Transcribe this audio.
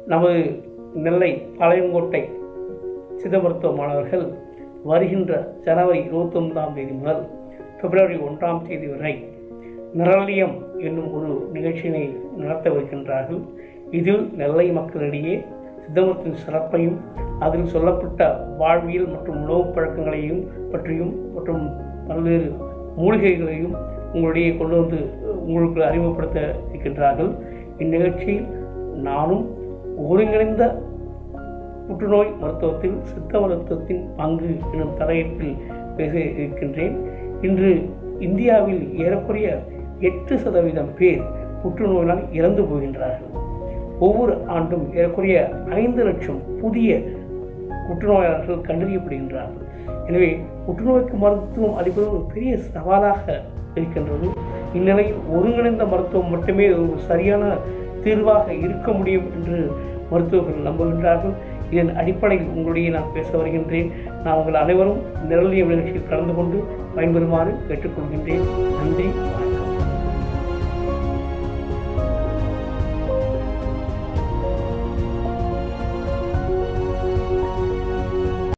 நமது நெல்லை பாளையங்கோட்டை சித்த மருத்துவ மாணவர்கள் வருகின்ற ஜனவரி இருபத்தொன்பதாம் தேதி முதல் பிப்ரவரி ஒன்றாம் தேதி வரை நிரலியம் என்னும் ஒரு நிகழ்ச்சியினை நடத்தவிருக்கின்றார்கள் இதில் நெல்லை மக்களிடையே சித்தமத்தின் சிறப்பையும் அதில் சொல்லப்பட்ட வாழ்வியல் மற்றும் உணவுப் பழக்கங்களையும் பற்றியும் மற்றும் பல்வேறு மூலிகைகளையும் உங்களிடையே கொண்டு வந்து உங்களுக்கு அறிமுகப்படுத்த இருக்கின்றார்கள் இந்நிகழ்ச்சியில் நானும் ஒருங்கிணைந்த புற்றுநோய் மருத்துவத்தில் சித்த மருத்துவத்தின் பங்கு எனும் தலையீட்டில் பேச இருக்கின்றேன் இன்று இந்தியாவில் ஏறக்குறைய எட்டு சதவீதம் பேர் புற்றுநோயினால் இறந்து போகின்றார்கள் ஒவ்வொரு ஆண்டும் ஏறக்குறைய ஐந்து லட்சம் புதிய புற்றுநோயாளர்கள் கண்டறியப்படுகின்றார்கள் எனவே புற்றுநோய்க்கு மருத்துவம் அளிப்பது ஒரு பெரிய சவாலாக இருக்கின்றது இந்நிலையில் ஒருங்கிணைந்த மருத்துவம் மட்டுமே ஒரு சரியான தீர்வாக இருக்க முடியும் என்று மருத்துவர்கள் நம்புகின்றார்கள் இதன் அடிப்படையில் உங்களுடைய நான் பேச வருகின்றேன் நான் உங்கள் அனைவரும் நிரலிய நிகழ்ச்சியில் கலந்து கொண்டு பயன்பெறுமாறு கேட்டுக்கொள்கின்றேன் நன்றி